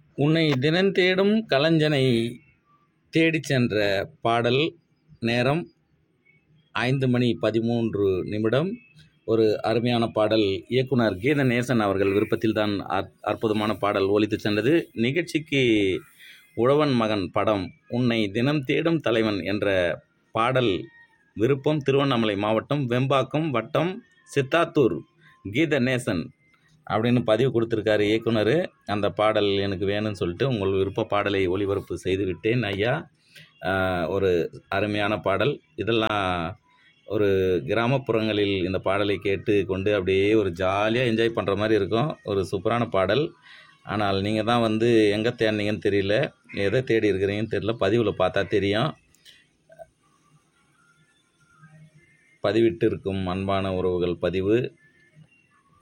உன்னை தினந்தேடும் கலைஞனை தேடிச் சென்ற பாடல் நேரம் ஐந்து மணி பதிமூன்று நிமிடம் ஒரு அருமையான பாடல் இயக்குனர் கீதநேசன் அவர்கள் விருப்பத்தில் தான் அற் அற்புதமான பாடல் ஒலித்து சென்றது நிகழ்ச்சிக்கு உழவன் மகன் படம் உன்னை தினம் தேடும் தலைவன் என்ற பாடல் விருப்பம் திருவண்ணாமலை மாவட்டம் வெம்பாக்கம் வட்டம் சித்தாத்தூர் கீதநேசன் அப்படின்னு பதிவு கொடுத்துருக்காரு இயக்குனர் அந்த பாடல் எனக்கு வேணும்னு சொல்லிட்டு உங்கள் விருப்ப பாடலை ஒளிபரப்பு செய்து விட்டேன் ஐயா ஆஹ், ஒரு அருமையான பாடல் இதெல்லாம் ஒரு கிராமப்புறங்களில் இந்த பாடலை கேட்டு கொண்டு அப்படியே ஒரு ஜாலியாக என்ஜாய் பண்ணுற மாதிரி இருக்கும் ஒரு சூப்பரான பாடல் ஆனால் நீங்கள் தான் வந்து எங்கே தேடினீங்கன்னு தெரியல எதை தேடி இருக்கிறீங்கன்னு தெரியல பதிவில் பார்த்தா தெரியும் பதிவிட்டு இருக்கும் அன்பான உறவுகள் பதிவு